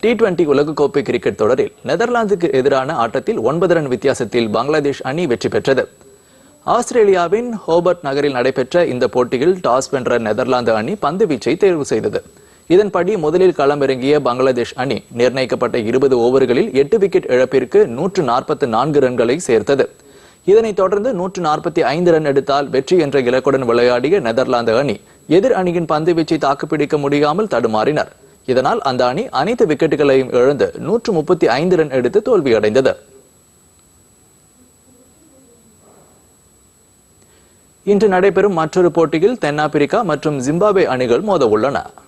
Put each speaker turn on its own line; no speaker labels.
T twenty உலகக்கோப்பை cricket தொடரில் நெதர்லாந்துக்கு எதிரான ஆட்டத்தில் ஒன்பது ரன் வித்தியாசத்தில் பங்களாதேஷ் அணி வெற்றி பெற்றது ஆஸ்திரேலியாவின் ஹோபர்ட் நகரில் நடைபெற்ற இந்த போட்டியில் டாஸ் வென்ற நெதர்லாந்து அணி பந்து வீச்சை தேர்வு செய்தது இதன்படி முதலில் களமிறங்கிய பங்களாதேஷ் அணி நிர்ணயிக்கப்பட்ட இருபது ஓவர்களில் எட்டு விக்கெட் இழப்பிற்கு நூற்று நாற்பத்தி நான்கு ரன்களை சேர்த்தது இதனைத் தொடர்ந்து நூற்று நாற்பத்தி ஐந்து ரன் எடுத்தால் வெற்றி என்ற இலக்குடன் விளையாடிய நெதர்லாந்து அணி எதிர் அணியின் பந்து வீச்சை தாக்குப்பிடிக்க முடியாமல் தடுமாறினர் இதனால் அந்த அணி அனைத்து விக்கெட்டுகளையும் இழந்து நூற்று முப்பத்தி ஐந்து ரன் எடுத்து தோல்வியடைந்தது இன்று நடைபெறும் மற்றொரு போட்டியில் தென்னாப்பிரிக்கா மற்றும் ஜிம்பாப்வே அணிகள் மோத உள்ளன